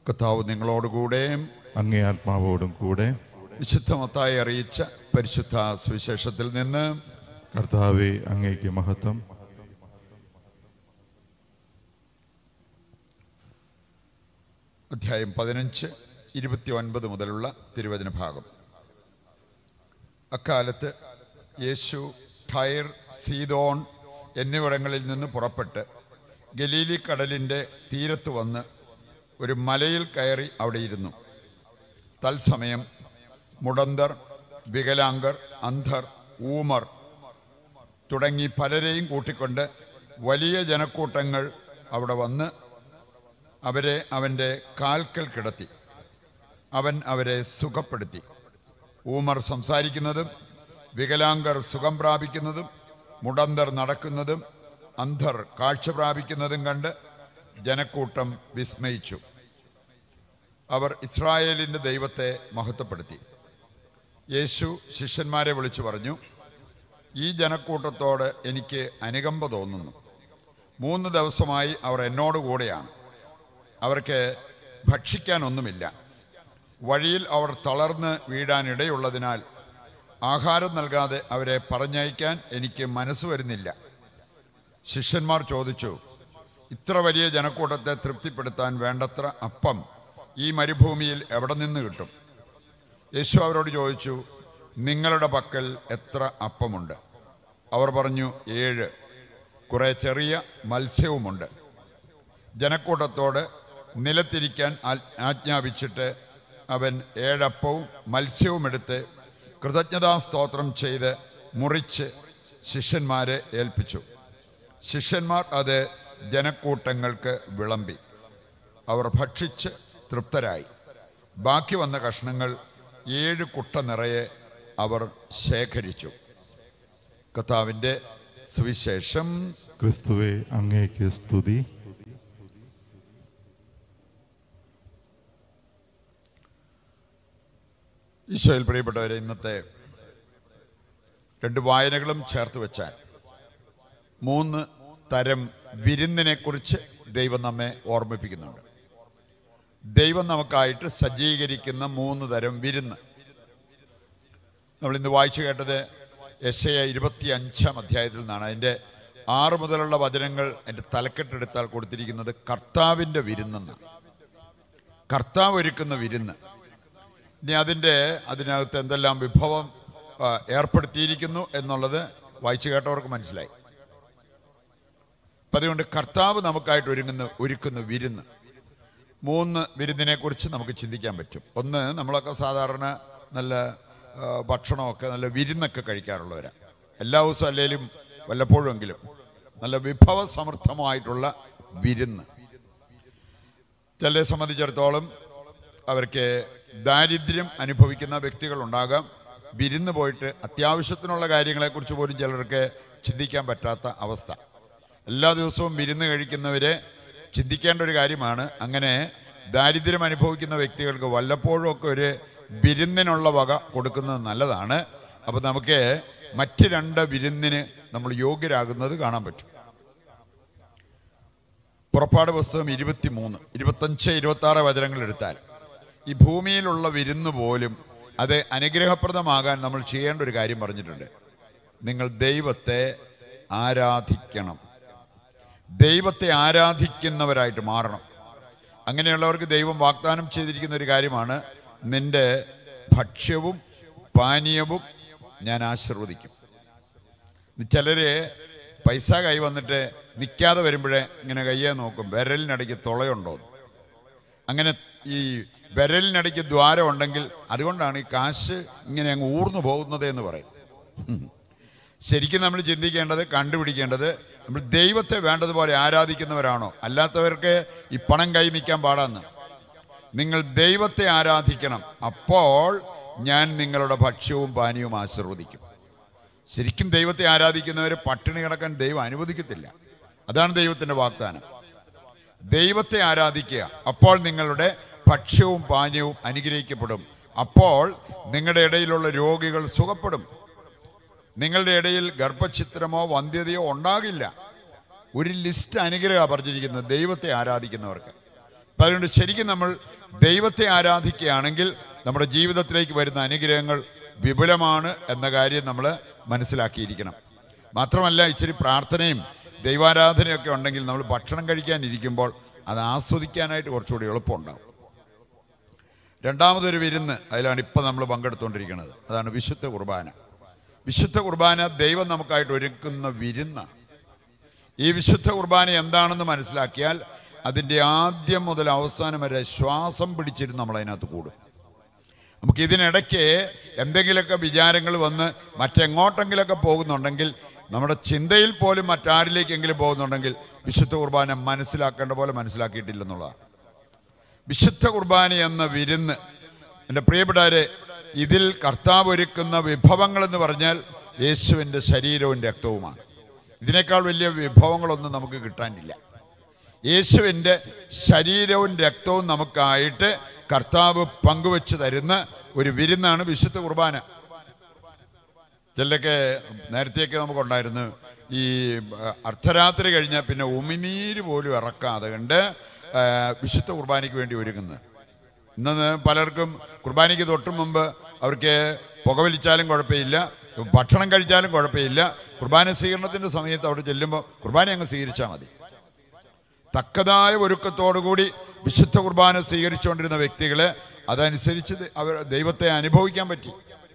കർത്താവ് നിങ്ങളോടുകൂടെ അങ്ങേ ആത്മാവോടും കൂടെ വിശുദ്ധമത്തായി അറിയിച്ച പരിശുദ്ധ സുവിശേഷത്തിൽ നിന്ന് കർത്താവെ അങ്ങേക്ക് മഹത്വം അധ്യായം പതിനഞ്ച് ഇരുപത്തി ഒൻപത് മുതലുള്ള തിരുവചന ഭാഗം അക്കാലത്ത് യേശു ടൈർ സീതോൺ എന്നിവിടങ്ങളിൽ നിന്ന് പുറപ്പെട്ട് ഗലീലി കടലിൻ്റെ തീരത്ത് വന്ന് ഒരു മലയിൽ കയറി അവിടെ ഇരുന്നു തത്സമയം മുടന്തർ വികലാംഗർ അന്ധർ ഊമർ തുടങ്ങി പലരെയും കൂട്ടിക്കൊണ്ട് വലിയ ജനക്കൂട്ടങ്ങൾ അവിടെ വന്ന് അവരെ അവൻ്റെ കാൽക്കൽ കിടത്തി അവൻ അവരെ സുഖപ്പെടുത്തി ഊമർ സംസാരിക്കുന്നതും വികലാംഗർ സുഖം പ്രാപിക്കുന്നതും മുടന്തർ നടക്കുന്നതും അന്ധർ കാഴ്ച പ്രാപിക്കുന്നതും കണ്ട് ജനക്കൂട്ടം വിസ്മയിച്ചു അവർ ഇസ്രായേലിൻ്റെ ദൈവത്തെ മഹത്വപ്പെടുത്തി യേശു ശിഷ്യന്മാരെ വിളിച്ചു പറഞ്ഞു ഈ ജനക്കൂട്ടത്തോട് എനിക്ക് അനുകമ്പ തോന്നുന്നു മൂന്ന് ദിവസമായി അവർ എന്നോട് കൂടെയാണ് അവർക്ക് ഭക്ഷിക്കാനൊന്നുമില്ല വഴിയിൽ അവർ തളർന്ന് വീഴാനിടയുള്ളതിനാൽ ആഹാരം നൽകാതെ അവരെ പറഞ്ഞയക്കാൻ എനിക്ക് മനസ്സ് വരുന്നില്ല ശിഷ്യന്മാർ ചോദിച്ചു ഇത്ര വലിയ ജനക്കൂട്ടത്തെ തൃപ്തിപ്പെടുത്താൻ വേണ്ടത്ര അപ്പം ഈ മരുഭൂമിയിൽ എവിടെ നിന്ന് കിട്ടും യേശു അവരോട് ചോദിച്ചു നിങ്ങളുടെ പക്കൽ എത്ര അപ്പമുണ്ട് അവർ പറഞ്ഞു ഏഴ് കുറെ ചെറിയ മത്സ്യവുമുണ്ട് ജനക്കൂട്ടത്തോട് നിലത്തിരിക്കാൻ ആ- ആജ്ഞാപിച്ചിട്ട് അവൻ ഏഴപ്പവും മത്സ്യവും എടുത്ത് കൃതജ്ഞതാ സ്തോത്രം ചെയ്ത് മുറിച്ച് ശിഷ്യന്മാരെ ഏൽപ്പിച്ചു ശിഷ്യന്മാർ അത് ജനക്കൂട്ടങ്ങൾക്ക് വിളമ്പി അവർ ഭക്ഷിച്ച് തൃപ്തരായി ബാക്കി വന്ന കഷ്ണങ്ങൾ ഏഴ് കുട്ട നിറയെ അവർ ശേഖരിച്ചു കർത്താവിൻ്റെ സുവിശേഷം ക്രിസ്തുവെ അങ്ങേക്ക് സ്തുതി ഈശോയിൽ പ്രിയപ്പെട്ടവരെ ഇന്നത്തെ രണ്ട് വായനകളും ചേർത്ത് വെച്ചാൽ മൂന്ന് തരം വിരുന്നിനെ കുറിച്ച് ദൈവം നമ്മെ ഓർമ്മിപ്പിക്കുന്നുണ്ട് ദൈവം നമുക്കായിട്ട് സജ്ജീകരിക്കുന്ന മൂന്ന് തരം വിരുന്ന് നമ്മൾ ഇന്ന് വായിച്ചു കേട്ടത് എസ് എ ഇരുപത്തി അഞ്ചാം അധ്യായത്തിൽ നിന്നാണ് അതിൻ്റെ ആറ് മുതലുള്ള വചനങ്ങൾ എൻ്റെ തലക്കെട്ടെടുത്താൽ കൊടുത്തിരിക്കുന്നത് കർത്താവിൻ്റെ വിരുന്നെന്നാണ് കർത്താവ് ഒരുക്കുന്ന വിരുന്ന് ഇനി അതിൻ്റെ അതിനകത്ത് എന്തെല്ലാം വിഭവം ആ, ഏർപ്പെടുത്തിയിരിക്കുന്നു എന്നുള്ളത് വായിച്ചു കേട്ടവർക്ക് മനസ്സിലായി അപ്പം അതുകൊണ്ട് കർത്താവ് നമുക്കായിട്ട് ഒരുങ്ങുന്ന ഒരുക്കുന്ന വിരുന്ന് മൂന്ന് വിരുന്നിനെ കുറിച്ച് നമുക്ക് ചിന്തിക്കാൻ പറ്റും ഒന്ന് നമ്മളൊക്കെ സാധാരണ നല്ല ആ, ഭക്ഷണമൊക്കെ നല്ല വിരുന്നൊക്കെ കഴിക്കാറുള്ളവരാണ് എല്ലാ ദിവസവും അല്ലെങ്കിലും വല്ലപ്പോഴുമെങ്കിലും നല്ല വിഭവ സമൃദ്ധമായിട്ടുള്ള വിരുന്ന് ചിലരെ സംബന്ധിച്ചിടത്തോളം അവർക്ക് ദാരിദ്ര്യം അനുഭവിക്കുന്ന വ്യക്തികളുണ്ടാകാം വിരുന്ന് പോയിട്ട് അത്യാവശ്യത്തിനുള്ള കാര്യങ്ങളെക്കുറിച്ച് പോലും ചിലർക്ക് ചിന്തിക്കാൻ പറ്റാത്ത അവസ്ഥ എല്ലാ ദിവസവും വിരുന്ന് കഴിക്കുന്നവരെ ചിന്തിക്കേണ്ട ഒരു കാര്യമാണ് അങ്ങനെ ദാരിദ്ര്യം അനുഭവിക്കുന്ന വ്യക്തികൾക്ക് വല്ലപ്പോഴും ഒക്കെ ഒരു വിരുന്നിനുള്ള വക കൊടുക്കുന്നത് നല്ലതാണ് അപ്പോൾ നമുക്ക് മറ്റ് രണ്ട് വിരുന്നിന് നമ്മൾ യോഗ്യരാകുന്നത് കാണാൻ പറ്റും പുറപ്പാട് പുസ്തകം ഇരുപത്തി മൂന്ന് ഇരുപത്തഞ്ച് ഇരുപത്തി ആറ് വചനങ്ങൾ എടുത്താൽ ഈ ഭൂമിയിലുള്ള വിരുന്ന് പോലും അത് അനുഗ്രഹപ്രദമാകാൻ നമ്മൾ ചെയ്യേണ്ട ഒരു കാര്യം പറഞ്ഞിട്ടുണ്ട് നിങ്ങൾ ദൈവത്തെ ആരാധിക്കണം ദൈവത്തെ ആരാധിക്കുന്നവരായിട്ട് മാറണം അങ്ങനെയുള്ളവർക്ക് ദൈവം വാഗ്ദാനം ചെയ്തിരിക്കുന്ന ഒരു കാര്യമാണ് നിന്റെ ഭക്ഷ്യവും പാനീയവും ഞാൻ ആശീർവദിക്കും ചിലര് പൈസ കൈ വന്നിട്ട് നിൽക്കാതെ വരുമ്പോഴേ ഇങ്ങനെ കയ്യെ നോക്കും വിരലിനടയ്ക്ക് തുളയുണ്ടോ എന്ന്. അങ്ങനെ ഈ വിരലിനടയ്ക്ക് ദ്വാരം ഉണ്ടെങ്കിൽ അതുകൊണ്ടാണ് ഈ കാശ് ഇങ്ങനെ അങ്ങ് ഊർന്നു പോകുന്നത് എന്ന് പറയും ഉം. ശരിക്കും നമ്മൾ ചിന്തിക്കേണ്ടത് കണ്ടുപിടിക്കേണ്ടത് നമ്മൾ ദൈവത്തെ വേണ്ടതുപോലെ ആരാധിക്കുന്നവരാണോ അല്ലാത്തവർക്ക് ഈ പണം കൈ നിൽക്കാൻ പാടാന്ന് നിങ്ങൾ ദൈവത്തെ ആരാധിക്കണം അപ്പോൾ ഞാൻ നിങ്ങളുടെ ഭക്ഷ്യവും പാനീയവും ആശീർവദിക്കും ശരിക്കും ദൈവത്തെ ആരാധിക്കുന്നവർ പട്ടിണി കിടക്കാൻ ദൈവം അനുവദിക്കത്തില്ല അതാണ് ദൈവത്തിന്റെ വാഗ്ദാനം ദൈവത്തെ ആരാധിക്കുക അപ്പോൾ നിങ്ങളുടെ ഭക്ഷ്യവും പാനീയവും അനുഗ്രഹിക്കപ്പെടും അപ്പോൾ നിങ്ങളുടെ ഇടയിലുള്ള രോഗികൾ സുഖപ്പെടും നിങ്ങളുടെ ഇടയിൽ ഗർഭഛിത്രമോ വന്ധ്യതയോ ഉണ്ടാകില്ല ഒരു ലിസ്റ്റ് അനുഗ്രഹ പറഞ്ഞിരിക്കുന്നത് ദൈവത്തെ ആരാധിക്കുന്നവർക്ക് അപ്പം അതുകൊണ്ട് ശരിക്കും നമ്മൾ ദൈവത്തെ ആരാധിക്കുകയാണെങ്കിൽ നമ്മുടെ ജീവിതത്തിലേക്ക് വരുന്ന അനുഗ്രഹങ്ങൾ വിപുലമാണ് എന്ന കാര്യം നമ്മൾ മനസ്സിലാക്കിയിരിക്കണം മാത്രമല്ല ഇച്ചിരി പ്രാർത്ഥനയും ദൈവാരാധനയൊക്കെ ഉണ്ടെങ്കിൽ നമ്മൾ ഭക്ഷണം കഴിക്കാനിരിക്കുമ്പോൾ അത് ആസ്വദിക്കാനായിട്ട് കുറച്ചുകൂടി എളുപ്പമുണ്ടാവും രണ്ടാമതൊരു വിരുന്ന് അതിലാണ് ഇപ്പം നമ്മൾ പങ്കെടുത്തുകൊണ്ടിരിക്കുന്നത് അതാണ് വിശുദ്ധ കുർബാന വിശുദ്ധ കുർബാന ദൈവം നമുക്കായിട്ട് ഒരുക്കുന്ന വിരുന്നാണ് ഈ വിശുദ്ധ കുർബാന എന്താണെന്ന് മനസ്സിലാക്കിയാൽ അതിൻ്റെ ആദ്യം മുതൽ അവസാനം വരെ ശ്വാസം പിടിച്ചിരുന്ന് നമ്മൾ അതിനകത്ത് കൂടും നമുക്ക് ഇതിനിടയ്ക്ക് എന്തെങ്കിലുമൊക്കെ വിചാരങ്ങൾ വന്ന് മറ്റെങ്ങോട്ടെങ്കിലൊക്കെ പോകുന്നുണ്ടെങ്കിൽ നമ്മുടെ ചിന്തയിൽ പോലും മറ്റാരിലേക്കെങ്കിലും പോകുന്നുണ്ടെങ്കിൽ വിശുദ്ധ കുർബാന മനസ്സിലാക്കേണ്ട പോലെ മനസ്സിലാക്കിയിട്ടില്ലെന്നുള്ളതാണ് വിശുദ്ധ കുർബാന എന്ന വിരുന്ന് എൻ്റെ പ്രിയപ്പെട്ടവരെ ഇതിൽ കർത്താവ് ഒരുക്കുന്ന വിഭവങ്ങൾ എന്ന് പറഞ്ഞാൽ യേശുവിൻ്റെ ശരീരവും രക്തവുമാണ് ഇതിനേക്കാൾ വലിയ വിഭവങ്ങളൊന്നും നമുക്ക് കിട്ടാനില്ല യേശുവിൻ്റെ ശരീരവും രക്തവും നമുക്കായിട്ട് കർത്താവ് പങ്കുവെച്ച് തരുന്ന ഒരു വിരുന്നാണ് വിശുദ്ധ കുർബാന ചിലരൊക്കെ നേരത്തെയൊക്കെ നമുക്കുണ്ടായിരുന്നു ഈ ആ, അർദ്ധരാത്രി കഴിഞ്ഞാൽ പിന്നെ ഉമിനീര് പോലും ഇറക്കാതെ കണ്ട് ആ, വിശുദ്ധ കുർബാനയ്ക്ക് വേണ്ടി ഒരുങ്ങുന്നത് ഇന്ന് പലർക്കും കുർബാനയ്ക്ക് തൊട്ട് മുമ്പ് അവർക്ക് പുകവലിച്ചാലും കുഴപ്പമില്ല ഭക്ഷണം കഴിച്ചാലും കുഴപ്പമില്ല കുർബാന സ്വീകരണത്തിൻ്റെ സമയത്ത് അവിടെ ചെല്ലുമ്പോൾ കുർബാന അങ്ങ് സ്വീകരിച്ചാൽ മതി തക്കതായ ഒരുക്കത്തോടുകൂടി വിശുദ്ധ കുർബാന സ്വീകരിച്ചുകൊണ്ടിരുന്ന വ്യക്തികളെ അതനുസരിച്ച് ദ- അവർ ദൈവത്തെ അനുഭവിക്കാൻ പറ്റി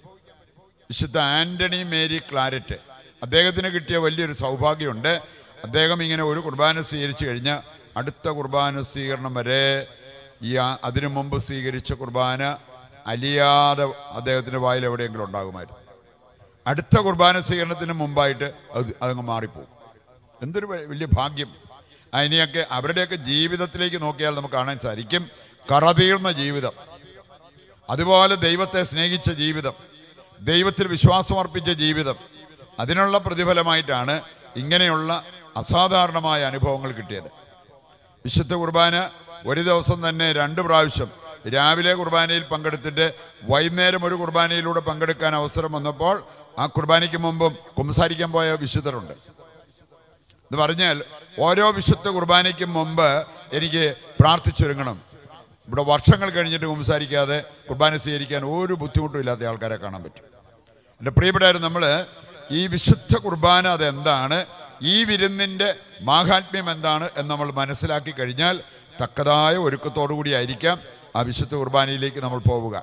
വിശുദ്ധ ആന്റണി മേരി ക്ലാരറ്റ് അദ്ദേഹത്തിന് കിട്ടിയ വലിയൊരു സൗഭാഗ്യമുണ്ട് അദ്ദേഹം ഇങ്ങനെ ഒരു കുർബാന സ്വീകരിച്ചു കഴിഞ്ഞാൽ അടുത്ത കുർബാന സ്വീകരണം വരെ ഈ ആ- അതിനു മുമ്പ് സ്വീകരിച്ച കുർബാന അലിയാതെ അദ്ദേഹത്തിൻ്റെ വായിൽ എവിടെയെങ്കിലും ഉണ്ടാകുമായിരുന്നു അടുത്ത കുർബാന സ്വീകരണത്തിന് മുമ്പായിട്ട് അത് അതങ്ങ് മാറിപ്പോകും എന്തൊരു വ- വലിയ ഭാഗ്യം അതിനെയൊക്കെ അവരുടെയൊക്കെ ജീവിതത്തിലേക്ക് നോക്കിയാൽ നമുക്ക് കാണാൻ സാധിക്കും കറതീർന്ന ജീവിതം അതുപോലെ ദൈവത്തെ സ്നേഹിച്ച ജീവിതം ദൈവത്തിൽ വിശ്വാസമർപ്പിച്ച ജീവിതം അതിനുള്ള പ്രതിഫലമായിട്ടാണ് ഇങ്ങനെയുള്ള അസാധാരണമായ അനുഭവങ്ങൾ കിട്ടിയത് വിശുദ്ധ കുർബാന ഒരു ദിവസം തന്നെ രണ്ട് പ്രാവശ്യം രാവിലെ കുർബാനയിൽ പങ്കെടുത്തിട്ട് വൈകുന്നേരം ഒരു കുർബാനയിലൂടെ പങ്കെടുക്കാൻ അവസരം വന്നപ്പോൾ ആ കുർബാനയ്ക്ക് മുമ്പും കുംസാരിക്കാൻ പോയ വിശുദ്ധരുണ്ട് എന്ന് പറഞ്ഞാൽ ഓരോ വിശുദ്ധ കുർബാനയ്ക്കും മുമ്പ് എനിക്ക് പ്രാർത്ഥിച്ചൊരുങ്ങണം ഇവിടെ വർഷങ്ങൾ കഴിഞ്ഞിട്ട് കുംസാരിക്കാതെ കുർബാന സ്വീകരിക്കാൻ ഒരു ബുദ്ധിമുട്ടും ഇല്ലാത്ത ആൾക്കാരെ കാണാൻ പറ്റും എൻ്റെ പ്രിയപ്പെട്ടവർ നമ്മൾ ഈ വിശുദ്ധ കുർബാന അതെന്താണ് ഈ വിരുന്നിൻ്റെ മാഹാത്മ്യം എന്താണ് എന്ന് നമ്മൾ മനസ്സിലാക്കി കഴിഞ്ഞാൽ തക്കതായ ഒരുക്കത്തോടു കൂടി ആയിരിക്കാം ആ വിശുദ്ധ കുർബാനയിലേക്ക് നമ്മൾ പോവുക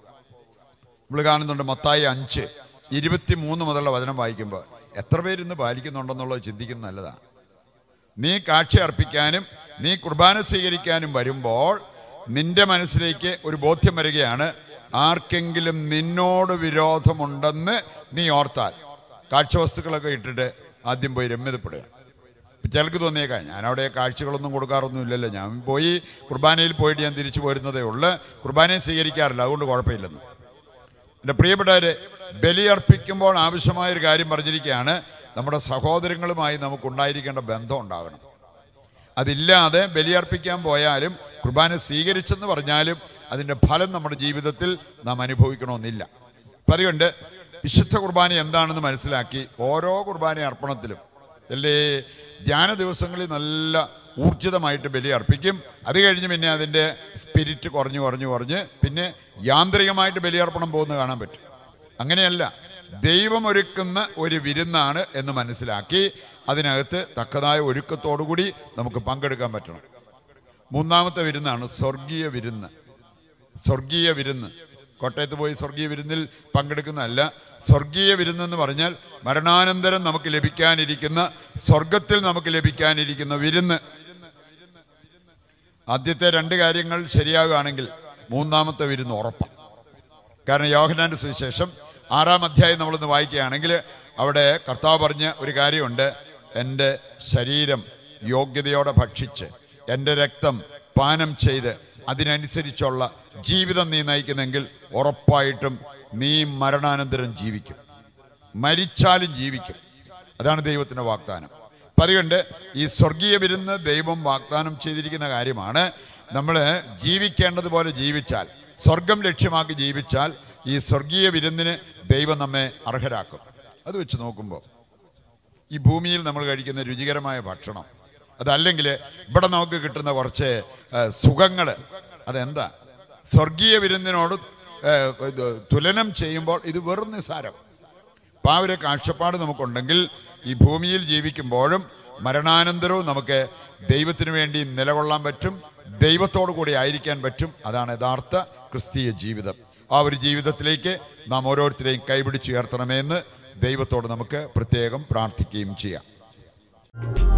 നമ്മൾ കാണുന്നുണ്ട് മത്തായി അഞ്ച് ഇരുപത്തി മൂന്ന് മുതലുള്ള വചനം വായിക്കുമ്പോൾ എത്ര പേര് ഇന്ന് പാലിക്കുന്നുണ്ടെന്നുള്ളത് ചിന്തിക്കുന്നത് നല്ലതാണ് നീ കാഴ്ച അർപ്പിക്കാനും നീ കുർബാന സ്വീകരിക്കാനും വരുമ്പോൾ നിന്റെ മനസ്സിലേക്ക് ഒരു ബോധ്യം വരികയാണ് ആർക്കെങ്കിലും നിന്നോട് വിരോധമുണ്ടെന്ന് നീ ഓർത്താൽ കാഴ്ചവസ്തുക്കളൊക്കെ ഇട്ടിട്ട് ആദ്യം പോയി രമ്യതപ്പെടുക ഇപ്പം ചിലർക്ക് തോന്നിയേക്കാം ഞാൻ അവിടെ കാഴ്ചകളൊന്നും കൊടുക്കാറൊന്നും ഇല്ലല്ലോ ഞാൻ പോയി കുർബാനയിൽ പോയിട്ട് ഞാൻ തിരിച്ചു പോരുന്നതേ ഉള്ളൂ കുർബാനയെ സ്വീകരിക്കാറില്ല അതുകൊണ്ട് കുഴപ്പമില്ലെന്ന് എൻ്റെ പ്രിയപ്പെട്ടവരെ ബലിയർപ്പിക്കുമ്പോൾ ആവശ്യമായ ഒരു കാര്യം പറഞ്ഞിരിക്കുകയാണ് നമ്മുടെ സഹോദരങ്ങളുമായി നമുക്കുണ്ടായിരിക്കേണ്ട ബന്ധം ഉണ്ടാകണം അതില്ലാതെ ബലിയർപ്പിക്കാൻ പോയാലും കുർബാന സ്വീകരിച്ചെന്ന് പറഞ്ഞാലും അതിൻ്റെ ഫലം നമ്മുടെ ജീവിതത്തിൽ നാം അനുഭവിക്കണമെന്നില്ല അപ്പം അതുകൊണ്ട് വിശുദ്ധ കുർബാന എന്താണെന്ന് മനസ്സിലാക്കി ഓരോ കുർബാന അർപ്പണത്തിലും അല്ലേ ധ്യാന ദിവസങ്ങളിൽ നല്ല ഊർജിതമായിട്ട് ബലി അർപ്പിക്കും അത് കഴിഞ്ഞ് പിന്നെ അതിൻ്റെ സ്പിരിറ്റ് കുറഞ്ഞു കുറഞ്ഞു കുറഞ്ഞ് പിന്നെ യാന്ത്രികമായിട്ട് ബലിയർപ്പണം പോകുന്നത് കാണാൻ പറ്റും അങ്ങനെയല്ല ദൈവം ഒരുക്കുന്ന ഒരു വിരുന്നാണ് എന്ന് മനസ്സിലാക്കി അതിനകത്ത് തക്കതായ ഒരുക്കത്തോടുകൂടി നമുക്ക് പങ്കെടുക്കാൻ പറ്റണം മൂന്നാമത്തെ വിരുന്നാണ് സ്വർഗീയ വിരുന്ന് സ്വർഗീയ വിരുന്ന് കോട്ടയത്ത് പോയി സ്വർഗീയ വിരുന്നിൽ പങ്കെടുക്കുന്നതല്ല സ്വർഗീയ വിരുന്നെന്ന് പറഞ്ഞാൽ മരണാനന്തരം നമുക്ക് ലഭിക്കാനിരിക്കുന്ന സ്വർഗത്തിൽ നമുക്ക് ലഭിക്കാനിരിക്കുന്ന വിരുന്ന് ആദ്യത്തെ രണ്ട് കാര്യങ്ങൾ ശരിയാകുകയാണെങ്കിൽ മൂന്നാമത്തെ വിരുന്ന് ഉറപ്പാണ് കാരണം യോഹനാന്റെ സുവിശേഷം ആറാം അധ്യായം നമ്മളൊന്ന് വായിക്കുകയാണെങ്കിൽ അവിടെ കർത്താവ് പറഞ്ഞ ഒരു കാര്യമുണ്ട് എൻ്റെ ശരീരം യോഗ്യതയോടെ ഭക്ഷിച്ച് എൻ്റെ രക്തം പാനം ചെയ്ത് അതിനനുസരിച്ചുള്ള ജീവിതം നീ നയിക്കുന്നെങ്കിൽ ഉറപ്പായിട്ടും നീ മരണാനന്തരം ജീവിക്കും മരിച്ചാലും ജീവിക്കും അതാണ് ദൈവത്തിൻ്റെ വാഗ്ദാനം അപ്പം അതുകൊണ്ട് ഈ സ്വർഗീയ വിരുന്ന് ദൈവം വാഗ്ദാനം ചെയ്തിരിക്കുന്ന കാര്യമാണ് നമ്മൾ ജീവിക്കേണ്ടതുപോലെ ജീവിച്ചാൽ സ്വർഗം ലക്ഷ്യമാക്കി ജീവിച്ചാൽ ഈ സ്വർഗീയ വിരുന്നിന് ദൈവം നമ്മെ അർഹരാക്കും അത് വെച്ച് നോക്കുമ്പോൾ ഈ ഭൂമിയിൽ നമ്മൾ കഴിക്കുന്ന രുചികരമായ ഭക്ഷണം അതല്ലെങ്കിൽ ഇവിടെ നമുക്ക് കിട്ടുന്ന കുറച്ച് സുഖങ്ങൾ അതെന്താ സ്വർഗീയ വിരുന്നിനോട് ഏ, ഇത് തുലനം ചെയ്യുമ്പോൾ ഇത് വെറും നിസാരം അപ്പം ആ ഒരു കാഴ്ചപ്പാട് നമുക്കുണ്ടെങ്കിൽ ഈ ഭൂമിയിൽ ജീവിക്കുമ്പോഴും മരണാനന്തരവും നമുക്ക് ദൈവത്തിന് വേണ്ടി നിലകൊള്ളാൻ പറ്റും ദൈവത്തോടു കൂടി ആയിരിക്കാൻ പറ്റും അതാണ് യഥാർത്ഥ ക്രിസ്തീയ ജീവിതം ആ ഒരു ജീവിതത്തിലേക്ക് നാം ഓരോരുത്തരെയും കൈപിടിച്ചുയർത്തണമെന്ന് ദൈവത്തോട് നമുക്ക് പ്രത്യേകം പ്രാർത്ഥിക്കുകയും ചെയ്യാം